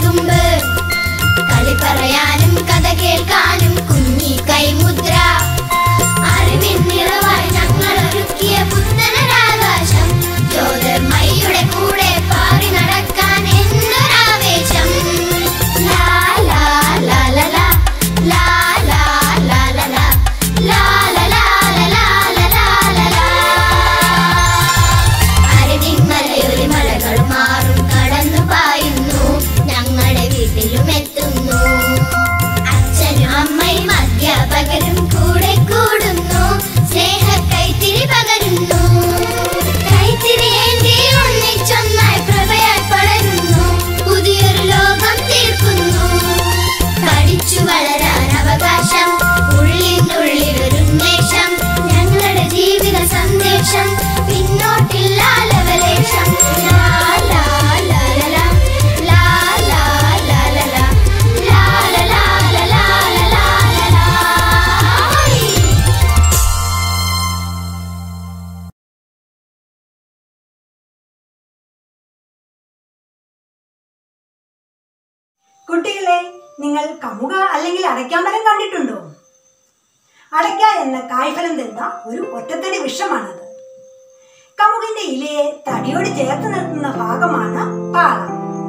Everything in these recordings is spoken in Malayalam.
തുമ്പ് കളി പറയാനും കഥ കേൾക്കാനും കുഞ്ഞി കൈമുദ്ര അറിവിൻ നിറവായി ഞങ്ങൾ ഒരുക്കിയ പുത്തനൊരാകാശം ജ്യോതിർമയുടെ കൂടെ പാറി നടക്കാൻ എന്തൊരാവേശം ലാ ലാ ലാ ലാ ലാ ലാ ലാ ലാ ലാ ലാ ലാ ലാ ലാ ലാ ലാ ലാ ലാ ലാ അറിവിൻ മലയൊരു മലകൾ മാറും കടന്നു പായുന്നു ഞങ്ങളുടെ വീട്ടിലും എത്തുന്നു അച്ഛനും അമ്മയും അധ്യാപകരും കൂടെ കൂടുന്നു സ്നേഹ കൈത്തിരി പകരുന്നു കൈത്തിരി ഏന്തി ഒന്നിച്ചൊന്നായി പ്രഭയായി പടരുന്നു പുതിയൊരു ലോകം തീർക്കുന്നു പഠിച്ചു വളരാൻ അവകാശം ഉള്ളിനുള്ളിലൊരു ഉന്മേഷം ഞങ്ങളുടെ ജീവിത സന്ദേശം പിന്നോട്ടില്ല ലവലേശം ലാ ലാ ലാ ലാ ലാ ലാ ലാ ലാ ലാ ലാ ലാ ലാ ലാ ലാ ലാ ലാ ലാ ലാ ഹോയ് കുട്ടികളെ നിങ്ങൾ കമുക അല്ലെങ്കിൽ അടയ്ക്കാമരം കണ്ടിട്ടുണ്ടോ അടയ്ക്ക എന്ന കായ്ഫലം തരുന്ന ഒരു ഒറ്റത്തടി വൃക്ഷമാണത് കമുകിന്റെ ഇലയെ തടിയോട് ചേർത്ത് നിർത്തുന്ന ഭാഗമാണ് പാള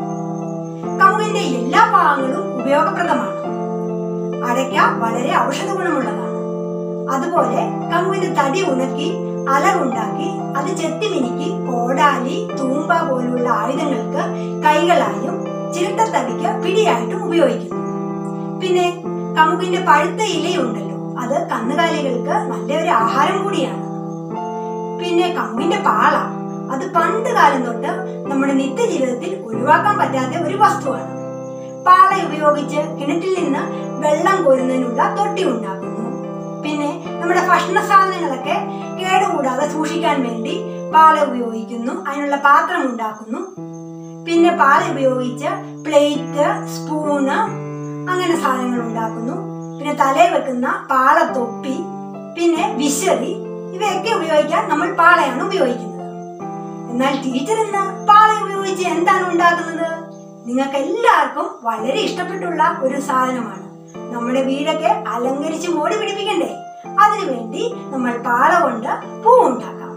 കമുകിന്റെ എല്ലാ ഭാഗങ്ങളും ഉപയോഗപ്രദമാണ് അടയ്ക്ക വളരെ ഔഷധ ഗുണമുള്ളതാണ് അതുപോലെ കമുകിന്റെ തടി ഉണക്കി അലറുണ്ടാക്കി അത് ചെത്തിമിനുക്കി കോടാലി തൂമ്പ പോലുള്ള ആയുധങ്ങൾക്ക് കൈകളായും ചിരട്ടത്തടിക്ക് പിടിയായിട്ടും ഉപയോഗിക്കുന്നു പിന്നെ കമുകിന്റെ പഴുത്ത ഇലയുണ്ടല്ലോ അത് കന്നുകാലികൾക്ക് നല്ലൊരു ആഹാരം കൂടിയാണ് പിന്നെ കമ്പിന്റെ പാള അത് പണ്ട് കാലം തൊട്ട് നമ്മുടെ നിത്യജീവിതത്തിൽ ഒഴിവാക്കാൻ പറ്റാത്ത ഒരു വസ്തുവാണ് പാള ഉപയോഗിച്ച് കിണറ്റിൽ നിന്ന് വെള്ളം കോരുന്നതിനുള്ള തൊട്ടി ഉണ്ടാക്കുന്നു പിന്നെ നമ്മുടെ ഭക്ഷണ സാധനങ്ങളൊക്കെ കേടുകൂടാതെ സൂക്ഷിക്കാൻ വേണ്ടി പാള ഉപയോഗിക്കുന്നു അതിനുള്ള പാത്രം ഉണ്ടാക്കുന്നു പിന്നെ പാല ഉപയോഗിച്ച് പ്ലേറ്റ് സ്പൂണ് അങ്ങനെ സാധനങ്ങൾ ഉണ്ടാക്കുന്നു പിന്നെ തലയിൽ വെക്കുന്ന പാളത്തൊപ്പി പിന്നെ വിശറി ഇവയൊക്കെ ഉപയോഗിക്കാൻ നമ്മൾ പാളയാണ് ഉപയോഗിക്കുന്നത് എന്നാൽ ടീച്ചർ ഇന്ന് പാള ഉപയോഗിച്ച് എന്താണ് ഉണ്ടാക്കുന്നത് നിങ്ങൾക്ക് എല്ലാവർക്കും വളരെ ഇഷ്ടപ്പെട്ടുള്ള ഒരു സാധനമാണ് നമ്മുടെ വീടൊക്കെ അലങ്കരിച്ച് മോടി പിടിപ്പിക്കണ്ടേ അതിനുവേണ്ടി നമ്മൾ പാള കൊണ്ട് പൂ ഉണ്ടാക്കാം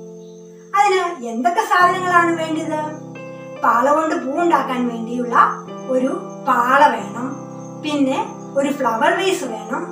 അതിന് എന്തൊക്കെ സാധനങ്ങളാണ് വേണ്ടത് പാള കൊണ്ട് പൂ ഉണ്ടാക്കാൻ വേണ്ടിയുള്ള ഒരു പാള വേണം പിന്നെ ഒരു ഫ്ലവർ വേസ് വേണം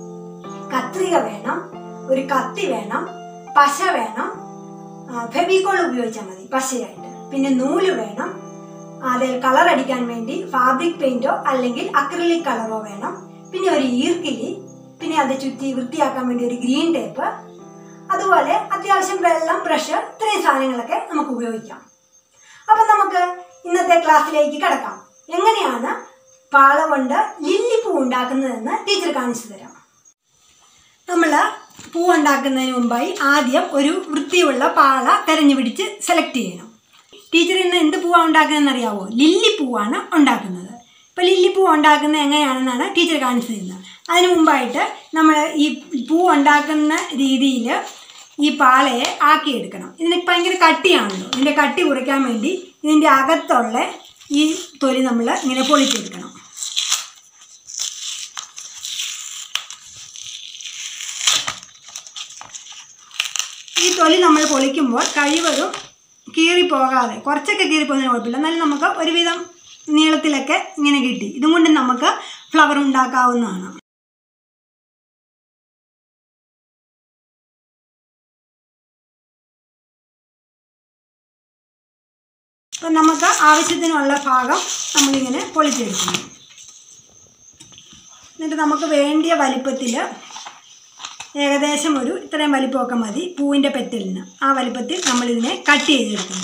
കത്രിക വേണം ഒരു കത്തി വേണം പശ വേണം ഫെവിക്കോൾ ഉപയോഗിച്ചാൽ മതി പശയായിട്ട് പിന്നെ നൂല് വേണം അതിൽ കളർ അടിക്കാൻ വേണ്ടി ഫാബ്രിക് പെയിന്റോ അല്ലെങ്കിൽ അക്രിലിക് കളറോ വേണം പിന്നെ ഒരു ഈർക്കിലി പിന്നെ അത് ചുറ്റി വൃത്തിയാക്കാൻ വേണ്ടി ഒരു ഗ്രീൻ ടേപ്പ് അതുപോലെ അത്യാവശ്യം വെള്ളം ബ്രഷ് ഇത്രയും സാധനങ്ങളൊക്കെ നമുക്ക് ഉപയോഗിക്കാം അപ്പം നമുക്ക് ഇന്നത്തെ ക്ലാസ്സിലേക്ക് കിടക്കാം എങ്ങനെയാണ് പാള കൊണ്ട് ലില്ലിപ്പൂ ഉണ്ടാക്കുന്നതെന്ന് ടീച്ചർ കാണിച്ചു തരാം നമ്മൾ പൂ ഉണ്ടാക്കുന്നതിന് മുമ്പായി ആദ്യം ഒരു വൃത്തിയുള്ള പാള തെരഞ്ഞു പിടിച്ച് സെലക്ട് ചെയ്യണം ടീച്ചർ ഇന്ന് എന്ത് പൂവാണ് ഉണ്ടാക്കുന്നതെന്ന് അറിയാവോ ലില്ലിപ്പൂവാണ് ഉണ്ടാക്കുന്നത് ഇപ്പോൾ ലില്ലിപ്പൂ ഉണ്ടാക്കുന്നത് എങ്ങനെയാണെന്നാണ് ടീച്ചർ കാണിച്ചു തരുന്നത് അതിന് മുമ്പായിട്ട് നമ്മൾ ഈ പൂ ഉണ്ടാക്കുന്ന രീതിയിൽ ഈ പാളയെ ആക്കിയെടുക്കണം ഇതിന് ഭയങ്കര കട്ടിയാണല്ലോ ഇതിൻ്റെ കട്ടി കുറയ്ക്കാൻ വേണ്ടി ഇതിൻ്റെ അകത്തുള്ള ഈ തൊലി നമ്മൾ ഇങ്ങനെ പൊളിച്ചെടുക്കണം ഈ തൊലി നമ്മൾ പൊളിക്കുമ്പോൾ കഴിവതും കീറിപ്പോകാതെ കുറച്ചൊക്കെ കീറിപ്പോകുന്നതിന് കുഴപ്പമില്ല എന്നാലും നമുക്ക് ഒരുവിധം നീളത്തിലൊക്കെ ഇങ്ങനെ കിട്ടി ഇതും കൊണ്ട് നമുക്ക് ഫ്ലവർ ഉണ്ടാക്കാവുന്നതാണ് അപ്പം നമുക്ക് ആവശ്യത്തിനുള്ള ഭാഗം നമ്മളിങ്ങനെ പൊളിച്ചെടുക്കുന്നു എന്നിട്ട് നമുക്ക് വേണ്ടിയ വലിപ്പത്തിൽ ഏകദേശം ഒരു ഇത്രയും വലിപ്പമൊക്കെ മതി പൂവിൻ്റെ പെറ്റലിന് ആ വലിപ്പത്തിൽ നമ്മളിതിനെ കട്ട് ചെയ്തെടുക്കുന്നു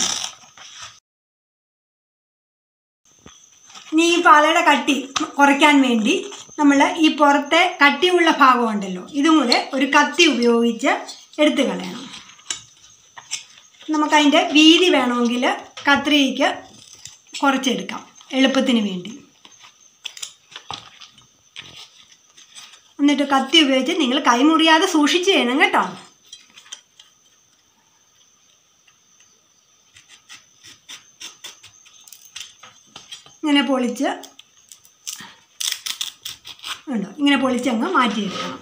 ഇനി ഈ പാലയുടെ കട്ടി കുറയ്ക്കാൻ വേണ്ടി നമ്മൾ ഈ പുറത്തെ കട്ടിയുള്ള ഭാഗമുണ്ടല്ലോ ഇതും കൂടെ ഒരു കത്തി ഉപയോഗിച്ച് എടുത്തു കളയണം നമുക്കതിൻ്റെ വീതി വേണമെങ്കിൽ കത്രികയ്ക്ക് കുറച്ചെടുക്കാം എളുപ്പത്തിന് വേണ്ടി എന്നിട്ട് കത്തി ഉപയോഗിച്ച് നിങ്ങൾ കൈമുറിയാതെ സൂക്ഷിച്ച് ചെയ്യണം കേട്ടോ ഇങ്ങനെ പൊളിച്ച് ഉണ്ടോ ഇങ്ങനെ പൊളിച്ചങ്ങ് മാറ്റിയെടുക്കണം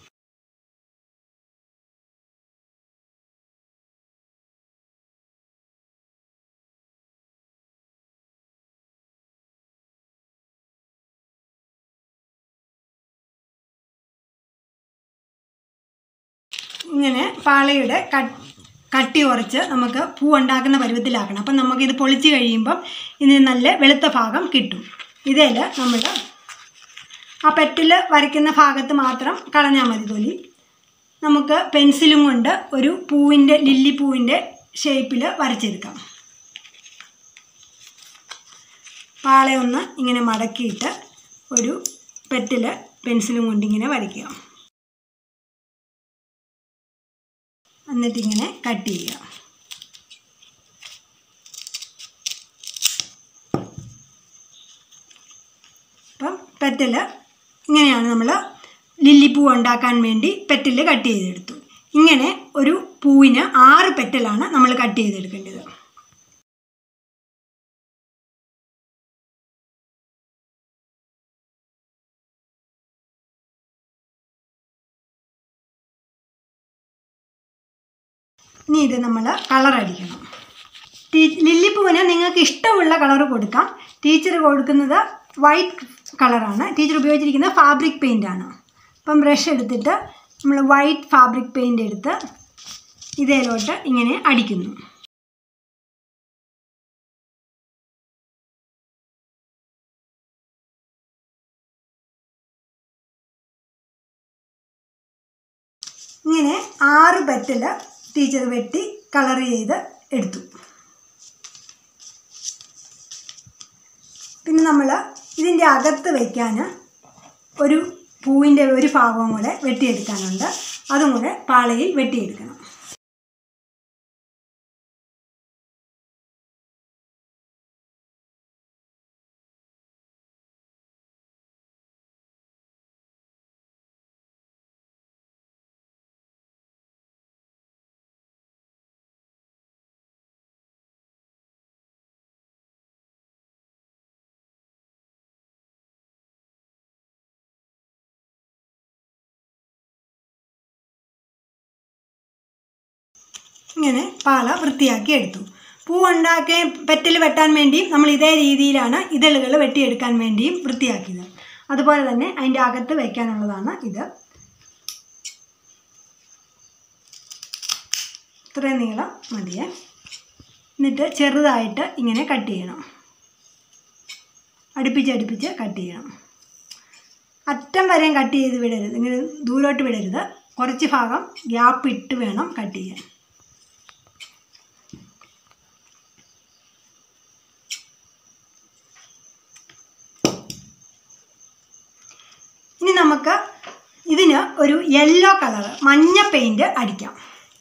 ഇങ്ങനെ പാളയുടെ കട്ട് കട്ടി കുറച്ച് നമുക്ക് പൂ ഉണ്ടാക്കുന്ന പരുവത്തിലാക്കണം അപ്പം നമുക്കിത് പൊളിച്ച് കഴിയുമ്പം ഇതിന് നല്ല വെളുത്ത ഭാഗം കിട്ടും ഇതേൽ നമ്മൾ ആ പെറ്റിൽ വരയ്ക്കുന്ന ഭാഗത്ത് മാത്രം കളഞ്ഞാൽ മതി തൊലി നമുക്ക് പെൻസിലും കൊണ്ട് ഒരു പൂവിൻ്റെ ലില്ലി പൂവിൻ്റെ ഷേപ്പിൽ വരച്ചെടുക്കാം പാളയൊന്ന് ഇങ്ങനെ മടക്കിയിട്ട് ഒരു പെറ്റിൽ പെൻസിലും കൊണ്ട് ഇങ്ങനെ വരയ്ക്കുക എന്നിട്ടിങ്ങനെ കട്ട് ചെയ്യുക അപ്പം പെറ്റൽ ഇങ്ങനെയാണ് നമ്മൾ ലില്ലിപ്പൂ ഉണ്ടാക്കാൻ വേണ്ടി പെറ്റൽ കട്ട് ചെയ്തെടുത്തു ഇങ്ങനെ ഒരു പൂവിന് ആറ് പെറ്റലാണ് നമ്മൾ കട്ട് ചെയ്തെടുക്കേണ്ടത് ഇനി ഇത് നമ്മൾ കളർ അടിക്കണം ടീ ലില്ലിപ്പൂവിന് നിങ്ങൾക്ക് ഇഷ്ടമുള്ള കളർ കൊടുക്കാം ടീച്ചർ കൊടുക്കുന്നത് വൈറ്റ് കളറാണ് ടീച്ചർ ഉപയോഗിച്ചിരിക്കുന്നത് ഫാബ്രിക് പെയിൻ്റ് ആണ് അപ്പം ബ്രഷ് എടുത്തിട്ട് നമ്മൾ വൈറ്റ് ഫാബ്രിക് പെയിൻ്റ് എടുത്ത് ഇതേലോട്ട് ഇങ്ങനെ അടിക്കുന്നു ഇങ്ങനെ ആറ് പെറ്റൽ ടീച്ചർ വെട്ടി കളർ ചെയ്ത് എടുത്തു പിന്നെ നമ്മൾ ഇതിൻ്റെ അകത്ത് വയ്ക്കാൻ ഒരു പൂവിൻ്റെ ഒരു ഭാഗവും കൂടെ വെട്ടിയെടുക്കാനുണ്ട് അതും കൂടെ പാളയിൽ വെട്ടിയെടുക്കണം ഇങ്ങനെ പാള വൃത്തിയാക്കി എടുത്തു പൂ ഉണ്ടാക്കി പെറ്റൽ വെട്ടാൻ വേണ്ടിയും നമ്മൾ ഇതേ രീതിയിലാണ് ഇതളുകൾ വെട്ടിയെടുക്കാൻ വേണ്ടിയും വൃത്തിയാക്കിയത് അതുപോലെ തന്നെ അതിൻ്റെ അകത്ത് വയ്ക്കാനുള്ളതാണ് ഇത് ഇത്രയും നീളം മതിയേ എന്നിട്ട് ചെറുതായിട്ട് ഇങ്ങനെ കട്ട് ചെയ്യണം അടുപ്പിച്ച് അടുപ്പിച്ച് കട്ട് ചെയ്യണം അറ്റം വരെയും കട്ട് ചെയ്ത് വിടരുത് ഇങ്ങനെ ദൂരോട്ട് വിടരുത് കുറച്ച് ഭാഗം ഗ്യാപ്പ് ഇട്ട് വേണം കട്ട് ചെയ്യാൻ ഇനി നമുക്ക് ഇതിന് ഒരു യെല്ലോ കളർ മഞ്ഞ പെയിൻറ് അടിക്കാം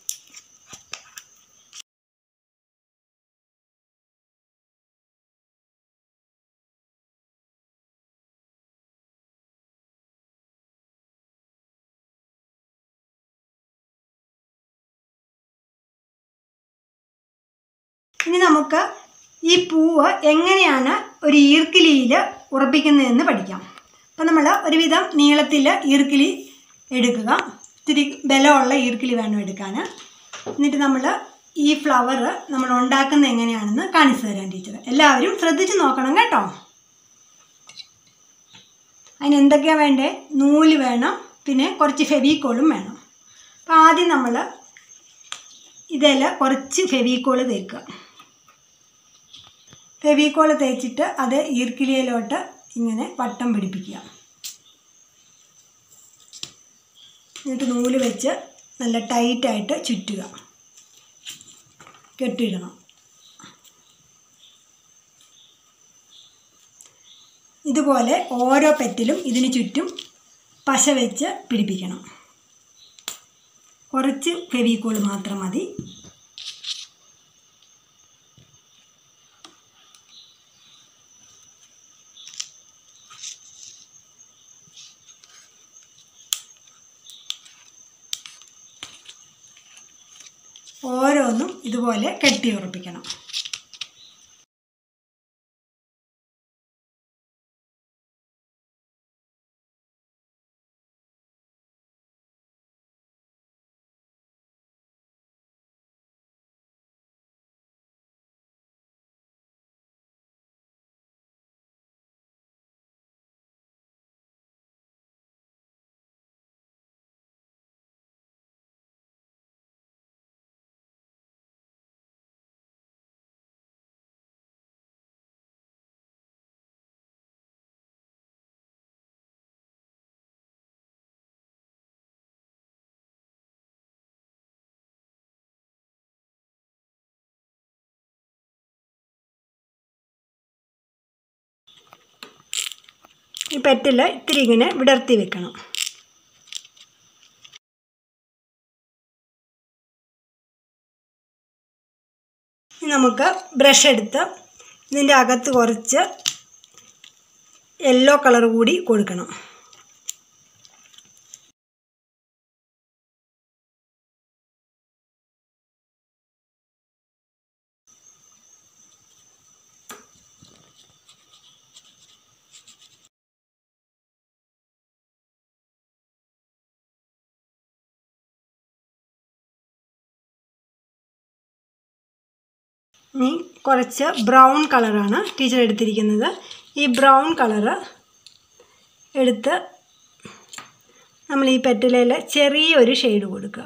ഇനി നമുക്ക് ഈ പൂവ് എങ്ങനെയാണ് ഒരു ഈർക്കിലിയിൽ ഉറപ്പിക്കുന്നതെന്ന് പഠിക്കാം അപ്പം നമ്മൾ ഒരുവിധം നീളത്തിൽ ഈർക്കിലി എടുക്കുക ഇത്തിരി ബലമുള്ള ഈർക്കിലി വേണം എടുക്കാൻ എന്നിട്ട് നമ്മൾ ഈ ഫ്ലവർ നമ്മൾ ഉണ്ടാക്കുന്നത് എങ്ങനെയാണെന്ന് കാണിച്ചു തരാം ടീച്ചർ എല്ലാവരും ശ്രദ്ധിച്ച് നോക്കണം കേട്ടോ അതിന് എന്തൊക്കെയാണ് വേണ്ടേ നൂല് വേണം പിന്നെ കുറച്ച് ഫെവിക്കോളും വേണം അപ്പോൾ ആദ്യം നമ്മൾ ഇതിൽ കുറച്ച് ഫെവിക്കോൾ തേക്കുക ഫെവിക്കോൾ തേച്ചിട്ട് അത് ഈർക്കിലിയിലോട്ട് ഇങ്ങനെ വട്ടം പിടിപ്പിക്കുക എന്നിട്ട് നൂല് വെച്ച് നല്ല ടൈറ്റായിട്ട് ചുറ്റുക കെട്ടിയിടണം ഇതുപോലെ ഓരോ പെറ്റിലും ഇതിന് ചുറ്റും പശ വെച്ച് പിടിപ്പിക്കണം കുറച്ച് ഫെവിക്കോൾ മാത്രം മതി ഓരോന്നും ഇതുപോലെ കെട്ടി ഉറപ്പിക്കണം ഈ പെറ്റിൽ ഇത്തിരി ഇങ്ങനെ വിടർത്തി വെക്കണം ഇനി നമുക്ക് ബ്രഷ് എടുത്ത് ഇതിൻ്റെ അകത്ത് കുറച്ച് യെല്ലോ കളർ കൂടി കൊടുക്കണം ഇനി കുറച്ച് ബ്രൗൺ കളറാണ് ടീച്ചർ എടുത്തിരിക്കുന്നത് ഈ ബ്രൗൺ കളറ് എടുത്ത് നമ്മൾ ഈ പെറ്റിലയിൽ ചെറിയൊരു ഷെയ്ഡ് കൊടുക്കുക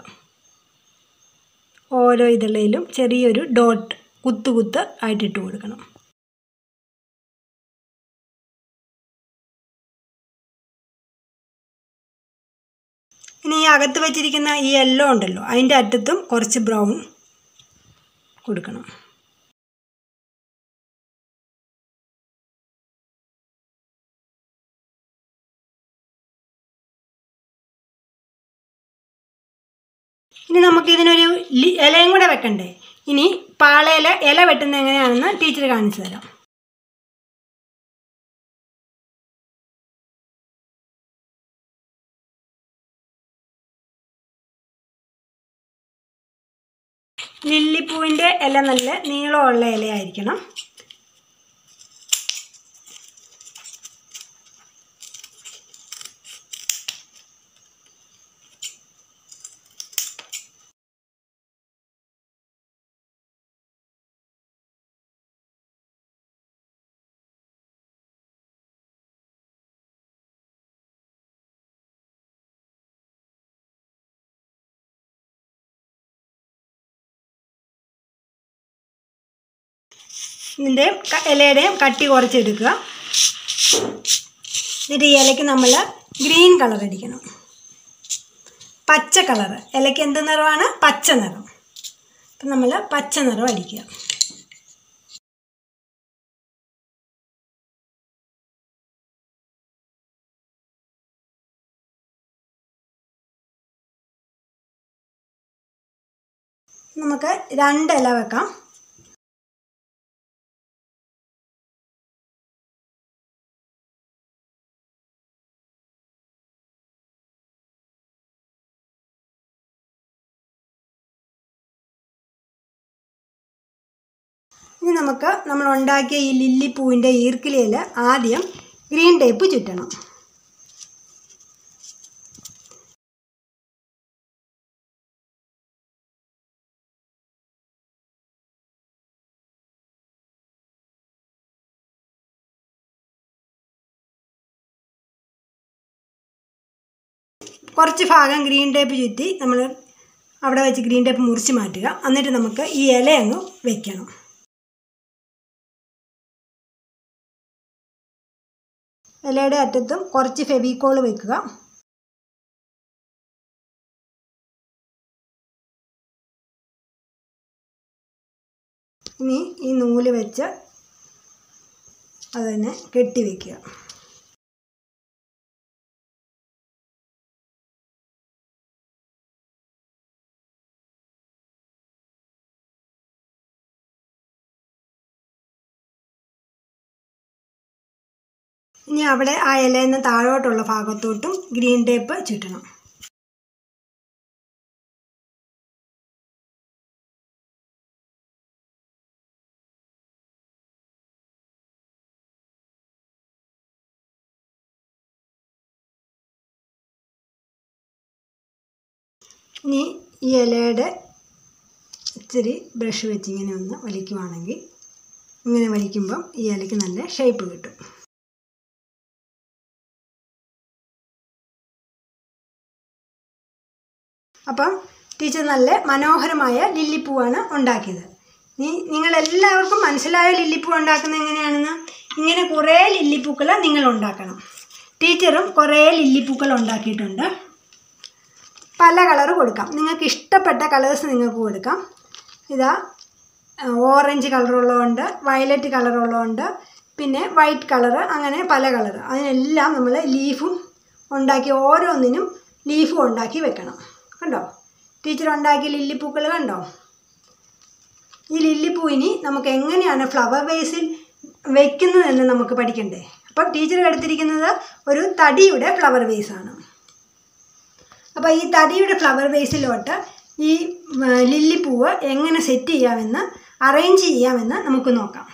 ഓരോ ഇതളയിലും ചെറിയൊരു ഡോട്ട് കുത്ത് കുത്ത് ആയിട്ടിട്ട് കൊടുക്കണം ഇനി ഈ അകത്ത് വെച്ചിരിക്കുന്ന ഈ യെല്ലോ ഉണ്ടല്ലോ അതിൻ്റെ അറ്റത്തും കുറച്ച് ബ്രൗൺ കൊടുക്കണം ഇനി നമുക്ക് ഇതിനൊരു ലി- ഇലയും കൂടെ വെക്കണ്ടേ ഇനി പാളയില ഇല വെട്ടുന്നത് എങ്ങനെയാണെന്ന് ടീച്ചർ കാണിച്ചു തരാം ലില്ലിപ്പൂവിൻ്റെ ഇല നല്ല നീളമുള്ള ഇലയായിരിക്കണം ഇതിൻ്റെയും ക- ഇലയുടെയും കട്ടി കുറച്ചെടുക്കുക എന്നിട്ട് ഈ ഇലയ്ക്ക് നമ്മൾ ഗ്രീൻ കളർ അടിക്കണം പച്ച കളർ ഇലയ്ക്ക് എന്ത് നിറമാണ് പച്ച നിറം അപ്പം നമ്മൾ പച്ച നിറം അടിക്കുക നമുക്ക് രണ്ട് ഇല വെക്കാം ഇനി നമുക്ക് നമ്മൾ ഉണ്ടാക്കിയ ഈ ലില്ലിപ്പൂവിൻ്റെ ഈർക്കിലിയിൽ ആദ്യം ഗ്രീൻ ടേപ്പ് ചുറ്റണം കുറച്ച് ഭാഗം ഗ്രീൻ ടേപ്പ് ചുറ്റി നമ്മൾ അവിടെ വെച്ച് ഗ്രീൻ ടേപ്പ് മുറിച്ച് മാറ്റുക എന്നിട്ട് നമുക്ക് ഈ ഇല അങ്ങ് വെക്കണം ഇലയുടെ അറ്റത്തും കുറച്ച് ഫെവിക്കോൾ വെക്കുക ഇനി ഈ നൂല് വെച്ച് അതിനെ കെട്ടി വയ്ക്കുക ഇനി അവിടെ ആ ഇലയിൽ നിന്ന് താഴോട്ടുള്ള ഭാഗത്തോട്ടും ഗ്രീൻ ടേപ്പ് ചുറ്റണം ഇനി ഈ ഇലയുടെ ഇച്ചിരി ബ്രഷ് വെച്ച് ഇങ്ങനെ ഒന്ന് വലിക്കുവാണെങ്കിൽ ഇങ്ങനെ വലിക്കുമ്പം ഈ ഇലയ്ക്ക് നല്ല ഷേപ്പ് കിട്ടും അപ്പം ടീച്ചർ നല്ല മനോഹരമായ ലില്ലിപ്പൂവാണ് ഉണ്ടാക്കിയത് നീ നിങ്ങളെല്ലാവർക്കും മനസ്സിലായ ലില്ലിപ്പൂ ഉണ്ടാക്കുന്നത് എങ്ങനെയാണെന്ന് ഇങ്ങനെ കുറേ ലില്ലിപ്പൂക്കൾ നിങ്ങൾ ഉണ്ടാക്കണം ടീച്ചറും കുറേ ലില്ലിപ്പൂക്കൾ ഉണ്ടാക്കിയിട്ടുണ്ട് പല കളർ കൊടുക്കാം നിങ്ങൾക്ക് ഇഷ്ടപ്പെട്ട കളേഴ്സ് നിങ്ങൾക്ക് കൊടുക്കാം ഇതാ ഓറഞ്ച് കളറുള്ളതുണ്ട് വയലറ്റ് കളറുള്ളതുണ്ട് പിന്നെ വൈറ്റ് കളറ് അങ്ങനെ പല കളറ് അതിനെല്ലാം നമ്മൾ ലീഫും ഉണ്ടാക്കി ഓരോന്നിനും ലീഫും ഉണ്ടാക്കി വെക്കണം കണ്ടോ ടീച്ചർ ഉണ്ടാക്കിയ ലില്ലിപ്പൂക്കൾ കണ്ടോ ഈ ലില്ലിപ്പൂവിനി നമുക്ക് എങ്ങനെയാണ് ഫ്ലവർ വേസിൽ വെക്കുന്നതെന്ന് നമുക്ക് പഠിക്കണ്ടേ അപ്പം ടീച്ചർ എടുത്തിരിക്കുന്നത് ഒരു തടിയുടെ ഫ്ലവർ വേസാണ് അപ്പോൾ ഈ തടിയുടെ ഫ്ലവർ വേസിലോട്ട് ഈ ഉം, ലില്ലിപ്പൂവ് എങ്ങനെ സെറ്റ് ചെയ്യാമെന്ന് അറേഞ്ച് ചെയ്യാമെന്ന് നമുക്ക് നോക്കാം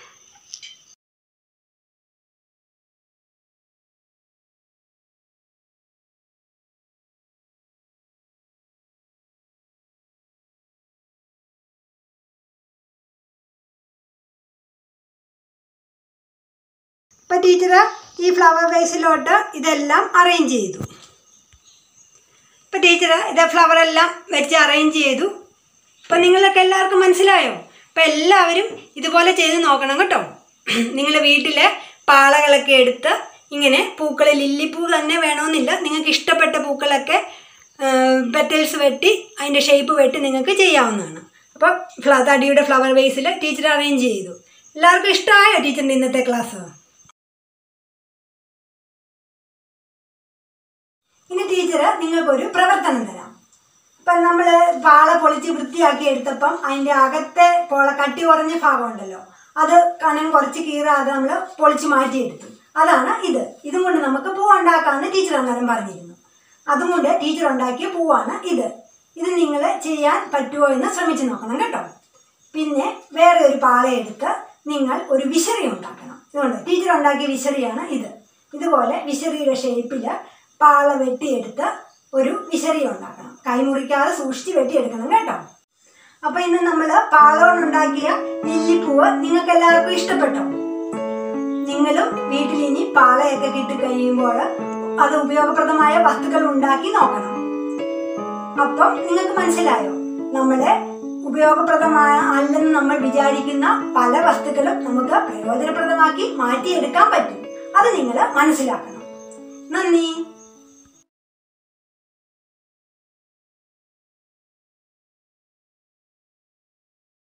ഇപ്പം ടീച്ചർ ഈ ഫ്ലവർ വേസിലോട്ട് ഇതെല്ലാം അറേഞ്ച് ചെയ്തു ഇപ്പം ടീച്ചർ ഇത് ഫ്ലവർ എല്ലാം വെച്ച് അറേഞ്ച് ചെയ്തു ഇപ്പം നിങ്ങൾക്ക് എല്ലാവർക്കും മനസ്സിലായോ അപ്പം എല്ലാവരും ഇതുപോലെ ചെയ്ത് നോക്കണം കേട്ടോ നിങ്ങളുടെ വീട്ടിലെ പാളകളൊക്കെ എടുത്ത് ഇങ്ങനെ പൂക്കൾ ലില്ലിപ്പൂ തന്നെ വേണമെന്നില്ല നിങ്ങൾക്ക് ഇഷ്ടപ്പെട്ട പൂക്കളൊക്കെ പെറ്റൽസ് വെട്ടി അതിൻ്റെ ഷേപ്പ് വെട്ടി നിങ്ങൾക്ക് ചെയ്യാവുന്നതാണ് അപ്പം ഫ്ല തടിയുടെ ഫ്ലവർ വേസിൽ ടീച്ചർ അറേഞ്ച് ചെയ്തു എല്ലാവർക്കും ഇഷ്ടമായോ ടീച്ചറിൻ്റെ ഇന്നത്തെ ക്ലാസ് ഇനി ടീച്ചർ നിങ്ങൾക്കൊരു പ്രവർത്തനം തരാം ഇപ്പം നമ്മൾ പാള പൊളിച്ച് വൃത്തിയാക്കി എടുത്തപ്പം അതിൻ്റെ അകത്തെ പോള കട്ടി കുറഞ്ഞ ഭാഗം ഉണ്ടല്ലോ അത് കനം കുറച്ച് കീറാതെ നമ്മൾ പൊളിച്ച് മാറ്റിയെടുത്തു അതാണ് ഇത് ഇതും കൊണ്ട് നമുക്ക് പൂ ഉണ്ടാക്കാമെന്ന് ടീച്ചർ അന്നേരം പറഞ്ഞിരുന്നു അതും കൊണ്ട് ടീച്ചർ ഉണ്ടാക്കിയ പൂവാണ് ഇത് ഇത് നിങ്ങൾ ചെയ്യാൻ പറ്റുമോ എന്ന് ശ്രമിച്ചു നോക്കണം കേട്ടോ പിന്നെ വേറെ ഒരു പാള എടുത്ത് നിങ്ങൾ ഒരു വിശറി ഉണ്ടാക്കണം ഇതുകൊണ്ട് ടീച്ചർ ഉണ്ടാക്കിയ വിശറിയാണ് ഇത് ഇതുപോലെ വിശറിയുടെ ഷേപ്പിൽ പാള വെട്ടിയെടുത്ത് ഒരു വിശറി ഉണ്ടാക്കണം കൈമുറിക്കാതെ സൂക്ഷിച്ച് വെട്ടിയെടുക്കണം കേട്ടോ അപ്പൊ ഇന്ന് നമ്മൾ പാളോണ്ടുണ്ടാക്കിയ ലില്ലിപ്പൂവ് നിങ്ങൾക്ക് എല്ലാവർക്കും ഇഷ്ടപ്പെട്ടോ നിങ്ങളും വീട്ടിൽ ഇനി പാളയൊക്കെ കിട്ടി കഴിയുമ്പോൾ അത് ഉപയോഗപ്രദമായ വസ്തുക്കൾ ഉണ്ടാക്കി നോക്കണം അപ്പം നിങ്ങൾക്ക് മനസ്സിലായോ നമ്മുടെ ഉപയോഗപ്രദമായ അല്ലെന്ന് നമ്മൾ വിചാരിക്കുന്ന പല വസ്തുക്കളും നമുക്ക് പ്രയോജനപ്രദമാക്കി മാറ്റിയെടുക്കാൻ പറ്റും അത് നിങ്ങൾ മനസ്സിലാക്കണം നന്ദി